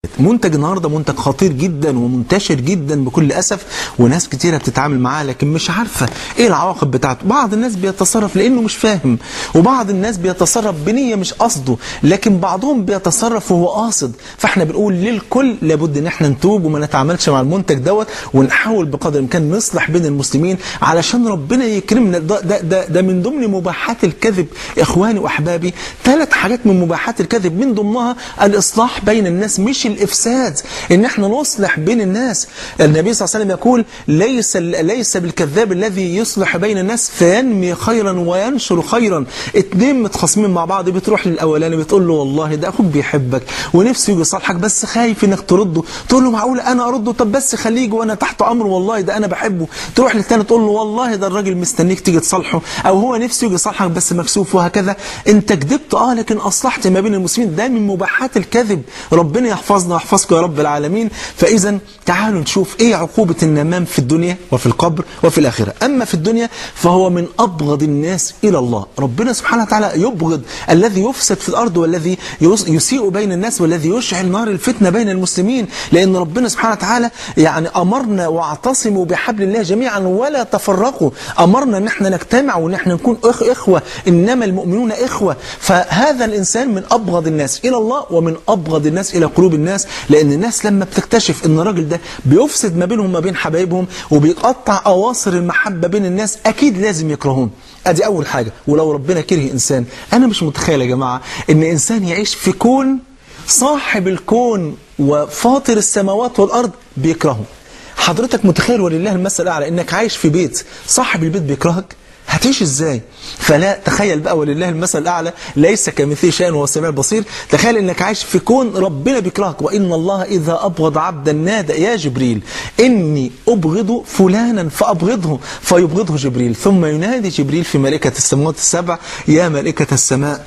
منتج النهارده منتج خطير جدا ومنتشر جدا بكل اسف وناس كتيره بتتعامل معاه لكن مش عارفه ايه العواقب بتاعته بعض الناس بيتصرف لانه مش فاهم وبعض الناس بيتصرف بنيه مش قصده لكن بعضهم بيتصرف وهو قاصد فاحنا بنقول للكل لابد ان احنا نتوب وما نتعاملش مع المنتج دوت ونحاول بقدر الامكان نصلح بين المسلمين علشان ربنا يكرمنا ده, ده, ده, ده من ضمن مباحات الكذب اخواني واحبابي ثلاث حاجات من مباحات الكذب من ضمنها الاصلاح بين الناس مش الافساد ان احنا نصلح بين الناس النبي صلى الله عليه وسلم يقول ليس ليس بالكذاب الذي يصلح بين الناس فينمي خيرا وينشر خيرا اتنين متخاصمين مع بعض بتروح للاولاني بتقول له والله ده اخوك بيحبك ونفسه يجي يصالحك بس خايف انك ترده تقول له معقول انا ارده طب بس خليه يجي وانا تحت امره والله ده انا بحبه تروح للتاني تقول له والله ده الراجل مستنيك تيجي تصالحه او هو نفسه يجي يصالحك بس مكسوف وهكذا انت كذبت اه لكن اصلحت ما بين المسلمين ده من مباحات الكذب ربنا يحفظنا ويحفظكم يا رب العالمين فاذا تعالوا نشوف ايه عقوبة النمام في الدنيا وفي القبر وفي الآخرة أما في الدنيا فهو من أبغض الناس إلى الله ربنا سبحانه وتعالى يبغض الذي يفسد في الأرض والذي يسيء بين الناس والذي يشعل نار الفتنة بين المسلمين لأن ربنا سبحانه وتعالى يعني أمرنا واعتصموا بحبل الله جميعا ولا تفرقوا أمرنا أن احنا نجتمع وأن احنا نكون إخ إخوة إنما المؤمنون إخوة فهذا الإنسان من أبغض الناس إلى الله ومن أبغض الناس إلى قلوب الناس لأن الناس لما بتكتشف أن الراجل ده بيفسد ما بينهم وما بين حبايبهم وبيقطع أواصر المحبة بين الناس أكيد لازم يكرهون ادي اول حاجة ولو ربنا كره انسان انا مش متخيل يا جماعة ان انسان يعيش في كون صاحب الكون وفاطر السماوات والارض بيكرهه حضرتك متخيل ولله المثل الاعلى انك عايش في بيت صاحب البيت بيكرهك هتعيش ازاي فلا تخيل بقى ولله المثل الاعلى ليس كمثله شيء وهو السميع البصير تخيل انك عايش في كون ربنا بيكرهك وان الله اذا ابغض عبدا نادى يا جبريل اني ابغض فلانا فابغضه فيبغضه جبريل ثم ينادي جبريل في ملائكه السماوات السبع يا ملائكه السماء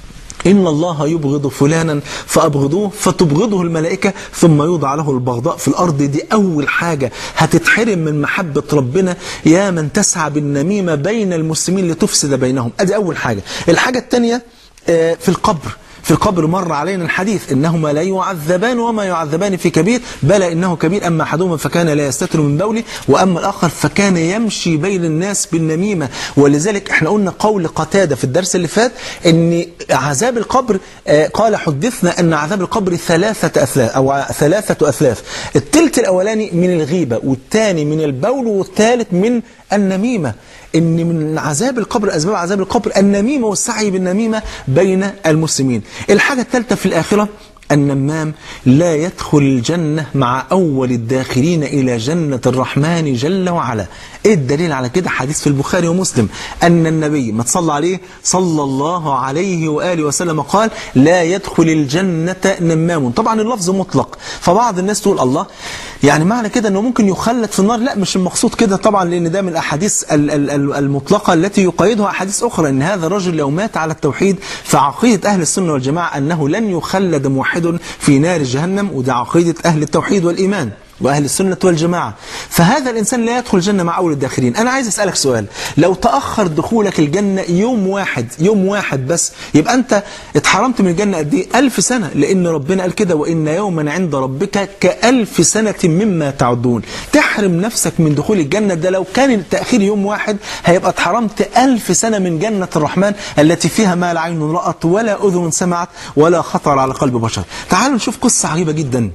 إن الله يبغض فلانا فأبغضوه فتبغضه الملائكة ثم يوضع له البغضاء في الأرض دي أول حاجة هتتحرم من محبة ربنا يا من تسعى بالنميمة بين المسلمين لتفسد بينهم أدي أول حاجة الحاجة الثانية في القبر في القبر مر علينا الحديث إنهما لا يعذبان وما يعذبان في كبير بلى إنه كبير أما أحدهما فكان لا يستتر من بوله وأما الآخر فكان يمشي بين الناس بالنميمة ولذلك احنا قلنا قول قتادة في الدرس اللي فات أن عذاب القبر قال حدثنا أن عذاب القبر ثلاثة أثلاث أو ثلاثة أثلاث التلت الأولاني من الغيبة والثاني من البول والثالث من النميمة ان من عذاب القبر اسباب عذاب القبر النميمه والسعي بالنميمه بين المسلمين الحاجه الثالثه في الاخره النمام لا يدخل الجنة مع أول الداخلين إلى جنة الرحمن جل وعلا إيه الدليل على كده حديث في البخاري ومسلم أن النبي ما تصلى عليه صلى الله عليه وآله وسلم قال لا يدخل الجنة نمام طبعا اللفظ مطلق فبعض الناس تقول الله يعني معنى كده أنه ممكن يخلد في النار لا مش المقصود كده طبعا لأن ده من الأحاديث المطلقة التي يقيدها أحاديث أخرى أن هذا الرجل لو مات على التوحيد فعقيدة أهل السنة والجماعة أنه لن يخلد موحد في نار جهنم وده عقيدة أهل التوحيد والإيمان وأهل السنة والجماعة فهذا الإنسان لا يدخل الجنة مع أول الداخلين أنا عايز أسألك سؤال لو تأخر دخولك الجنة يوم واحد يوم واحد بس يبقى أنت اتحرمت من الجنة قد إيه ألف سنة لأن ربنا قال كده وإن يوما عند ربك كألف سنة مما تعدون تحرم نفسك من دخول الجنة ده لو كان التأخير يوم واحد هيبقى اتحرمت ألف سنة من جنة الرحمن التي فيها ما لا عين رأت ولا أذن سمعت ولا خطر على قلب بشر تعالوا نشوف قصة عجيبة جدا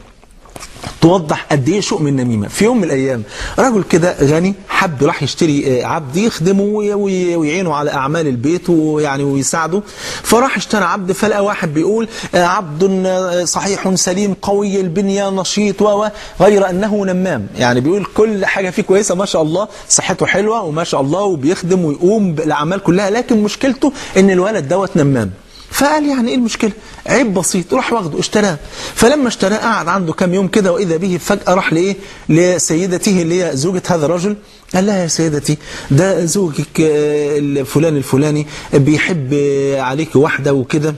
توضح قد ايه شؤم النميمه في يوم من الايام رجل كده غني حب راح يشتري عبد يخدمه ويعينه على اعمال البيت ويعني ويساعده فراح اشترى عبد فلقى واحد بيقول عبد صحيح سليم قوي البنيه نشيط و غير انه نمام يعني بيقول كل حاجه فيه كويسه ما شاء الله صحته حلوه وما شاء الله وبيخدم ويقوم بالاعمال كلها لكن مشكلته ان الولد دوت نمام فقال يعني ايه المشكلة عيب بسيط راح واخده اشتراه فلما اشتراه قعد عنده كام يوم كده واذا به فجأة راح لايه لسيدته اللي هي زوجة هذا الرجل قال لها يا سيدتي ده زوجك الفلان الفلاني بيحب عليك واحدة وكده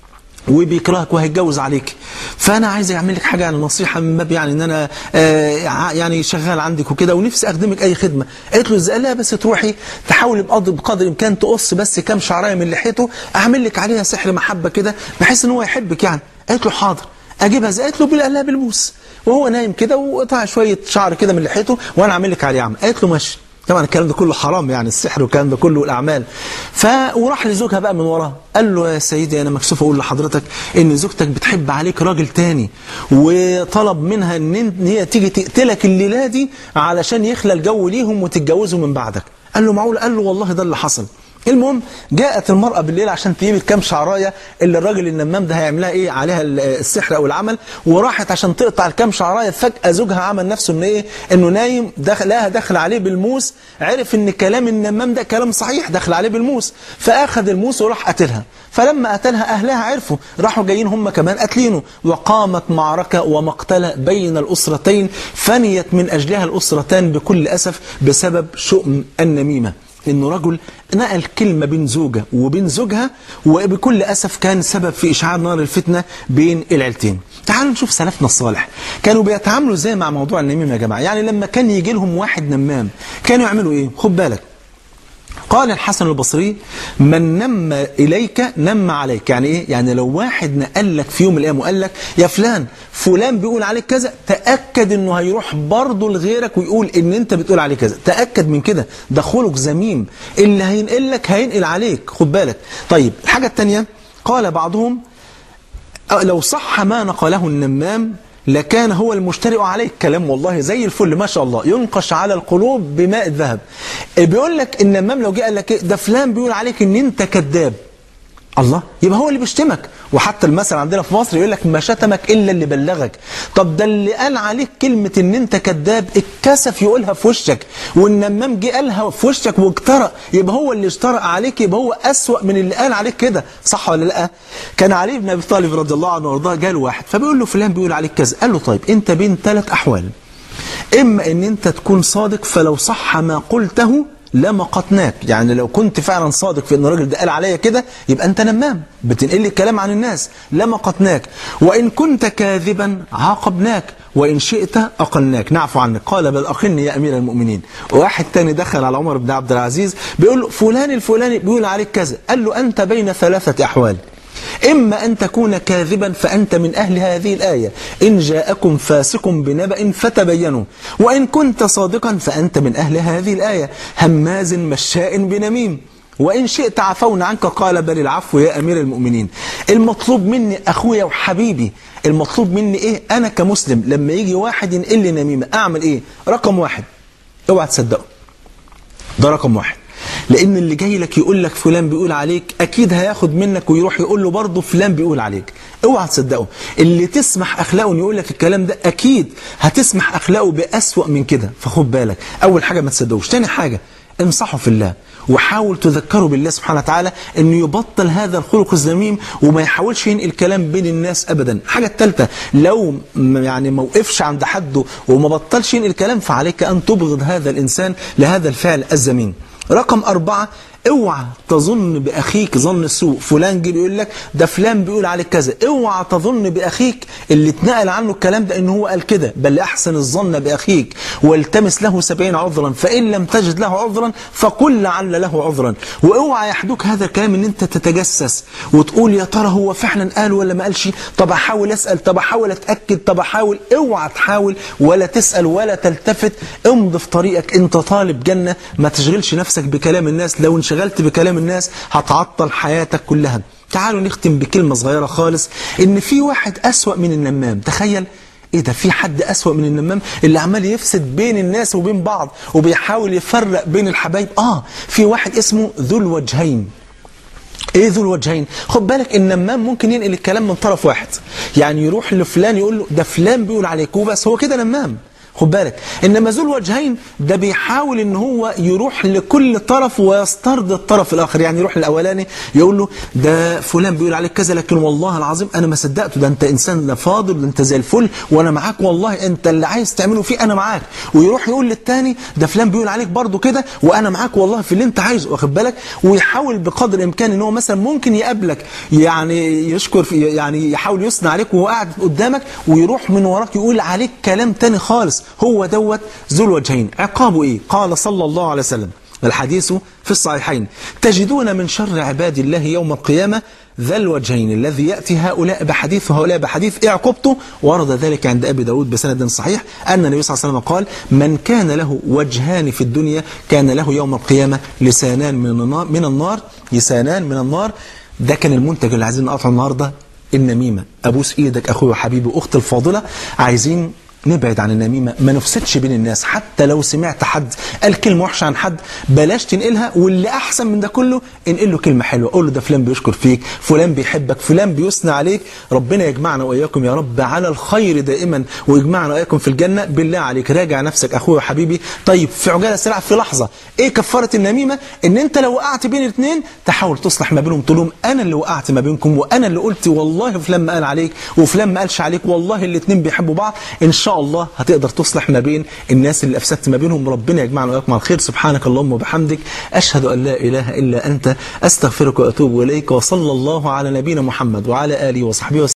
وبيكرهك وهيتجوز عليك فانا عايز اعمل لك حاجه يعني نصيحه من باب يعني ان انا آه يعني شغال عندك وكده ونفسي اخدمك اي خدمه قالت له ازاي لا بس تروحي تحاولي بقدر الامكان تقص بس كام شعرايه من لحيته اعمل لك عليها سحر محبه كده بحيث ان هو يحبك يعني قالت له حاضر اجيبها ازاي قالت له بال- قال لها بالبوس وهو نايم كده وقطع شويه شعر كده من لحيته وانا اعمل لك عليه عم قالت له ماشي طبعا الكلام ده كله حرام يعني السحر والكلام ده كله الاعمال ف وراح لزوجها بقى من وراها قال له يا سيدي انا مكسوف اقول لحضرتك ان زوجتك بتحب عليك راجل تاني وطلب منها ان إن هي تيجي تقتلك الليله دي علشان يخلى الجو ليهم وتتجوزوا من بعدك قال له معقول قال له والله ده اللي حصل المهم جاءت المرأة بالليل عشان تجيب الكام شعراية اللي الراجل النمام ده هيعملها ايه عليها ال- السحر او العمل وراحت عشان تقطع الكام شعراية فجأة زوجها عمل نفسه ان ايه انه نايم دخل لها دخل عليه بالموس عرف ان كلام النمام ده كلام صحيح دخل عليه بالموس فاخذ الموس وراح قتلها فلما قتلها اهلها عرفوا راحوا جايين هم كمان قاتلينه وقامت معركة ومقتلة بين الاسرتين فنيت من اجلها الاسرتان بكل اسف بسبب شؤم النميمة انه رجل نقل كلمة بين زوجة وبين زوجها وبكل أسف كان سبب في إشعال نار الفتنة بين العيلتين تعالوا نشوف سلفنا الصالح كانوا بيتعاملوا ازاي مع موضوع النميمة يا جماعة يعني لما كان يجي لهم واحد نمام كانوا يعملوا ايه خد بالك قال الحسن البصري من نم إليك نم عليك يعني إيه؟ يعني لو واحد نقل لك في يوم من الأيام وقال لك يا فلان فلان بيقول عليك كذا تأكد إنه هيروح برضه لغيرك ويقول إن أنت بتقول عليه كذا تأكد من كده ده خلق ذميم اللي هينقل لك هينقل عليك خد بالك طيب الحاجة الثانية قال بعضهم لو صح ما نقله النمام لكان هو المشترئ عليه كلام والله زي الفل ما شاء الله ينقش على القلوب بماء الذهب بيقول لك النمام لو جه قال لك إيه؟ ده فلان بيقول عليك ان انت كذاب الله يبقى هو اللي بيشتمك وحتى المثل عندنا في مصر يقول لك ما شتمك الا اللي بلغك طب ده اللي قال عليك كلمه ان انت كذاب اتكسف يقولها في وشك والنمام جه قالها في وشك واجترأ يبقى هو اللي اجترأ عليك يبقى هو اسوأ من اللي قال عليك كده صح ولا لا كان علي بن ابي طالب رضي الله عنه وارضاه جاله واحد فبيقول له فلان بيقول عليك كذا قال له طيب انت بين ثلاث احوال اما ان انت تكون صادق فلو صح ما قلته لمقتناك يعني لو كنت فعلا صادق في ان الراجل ده قال عليا كده يبقى انت نمام بتنقل لي الكلام عن الناس لمقتناك وان كنت كاذبا عاقبناك وان شئت اقلناك نعفو عنك قال بل اقلني يا امير المؤمنين واحد تاني دخل على عمر بن عبد العزيز بيقول له فلان الفلاني بيقول عليك كذا قال له انت بين ثلاثه احوال إما أن تكون كاذبا فأنت من أهل هذه الآية إن جاءكم فاسق بنبأ فتبينوا وإن كنت صادقا فأنت من أهل هذه الآية هماز مشاء بنميم وإن شئت عفونا عنك قال بل العفو يا أمير المؤمنين المطلوب مني أخويا وحبيبي المطلوب مني إيه أنا كمسلم لما يجي واحد ينقل لي نميمة أعمل إيه رقم واحد اوعى تصدقه ده رقم واحد لان اللي جاي لك يقول لك فلان بيقول عليك اكيد هياخد منك ويروح يقول له برضه فلان بيقول عليك اوعى تصدقه اللي تسمح اخلاقه انه يقول لك الكلام ده اكيد هتسمح اخلاقه باسوا من كده فخد بالك اول حاجه ما تصدقوش تاني حاجه انصحه في الله وحاول تذكره بالله سبحانه وتعالى انه يبطل هذا الخلق الذميم وما يحاولش ينقل كلام بين الناس ابدا الحاجه الثالثه لو م- يعني ما وقفش عند حده وما بطلش ينقل كلام فعليك ان تبغض هذا الانسان لهذا الفعل الذميم رقم أربعة اوعى تظن بأخيك ظن السوء فلان جه بيقول لك ده فلان بيقول عليك كذا اوعى تظن بأخيك اللي اتنقل عنه الكلام ده ان هو قال كده بل احسن الظن بأخيك والتمس له سبعين عذرا فإن لم تجد له عذرا فقل لعل له عذرا واوعى يحدوك هذا الكلام ان انت تتجسس وتقول يا ترى هو فعلا قال ولا ما قالش طب احاول اسال طب احاول اتاكد طب احاول اوعى تحاول ولا تسال ولا تلتفت امضي في طريقك انت طالب جنه ما تشغلش نفسك بكلام الناس لو انشغلت بكلام الناس هتعطل حياتك كلها تعالوا نختم بكلمه صغيره خالص ان في واحد اسوا من النمام تخيل ايه ده في حد اسوأ من النمام اللي عمال يفسد بين الناس وبين بعض وبيحاول يفرق بين الحبايب اه في واحد اسمه ذو الوجهين ايه ذو الوجهين خد بالك النمام ممكن ينقل الكلام من طرف واحد يعني يروح لفلان يقول له ده فلان بيقول عليك وبس هو كده نمام خد بالك انما ذو الوجهين ده بيحاول ان هو يروح لكل طرف ويسترد الطرف الاخر يعني يروح للاولاني يقول له ده فلان بيقول عليك كذا لكن والله العظيم انا ما صدقته ده انت انسان فاضل ده انت زي الفل وانا معاك والله انت اللي عايز تعمله فيه انا معاك ويروح يقول للتاني ده فلان بيقول عليك برضه كده وانا معاك والله في اللي انت عايزه واخد بالك ويحاول بقدر الامكان ان هو مثلا ممكن يقابلك يعني يشكر في يعني يحاول يثني عليك وهو قاعد قدامك ويروح من وراك يقول عليك كلام تاني خالص هو دوت ذو الوجهين عقابه ايه قال صلى الله عليه وسلم الحديث في الصحيحين تجدون من شر عباد الله يوم القيامة ذا الوجهين الذي يأتي هؤلاء بحديث وهؤلاء بحديث إيه عقوبته ورد ذلك عند أبي داود بسند صحيح أن النبي صلى الله عليه وسلم قال من كان له وجهان في الدنيا كان له يوم القيامة لسانان من النار, من النار لسانان من النار ده كان المنتج اللي عايزين نقطعه النهارده النميمة أبوس إيدك أخوي وحبيبي وأختي الفاضلة عايزين نبعد عن النميمة ما نفسدش بين الناس حتى لو سمعت حد قال كلمة وحشة عن حد بلاش تنقلها واللي أحسن من ده كله انقل له كلمة حلوة قول له ده فلان بيشكر فيك فلان بيحبك فلان بيثنى عليك ربنا يجمعنا وإياكم يا رب على الخير دائما ويجمعنا وإياكم في الجنة بالله عليك راجع نفسك أخوي وحبيبي طيب في عجالة سريعة في لحظة إيه كفارة النميمة إن أنت لو وقعت بين الاثنين تحاول تصلح ما بينهم تقول لهم أنا اللي وقعت ما بينكم وأنا اللي قلت والله فلان ما قال عليك وفلان ما قالش عليك والله الاثنين بيحبوا بعض إن شاء الله هتقدر تصلح ما بين الناس اللي أفسدت ما بينهم ربنا يجمعنا وإياكم على الخير سبحانك اللهم وبحمدك أشهد أن لا إله إلا أنت أستغفرك وأتوب إليك وصلى الله على نبينا محمد وعلى آله وصحبه وسلم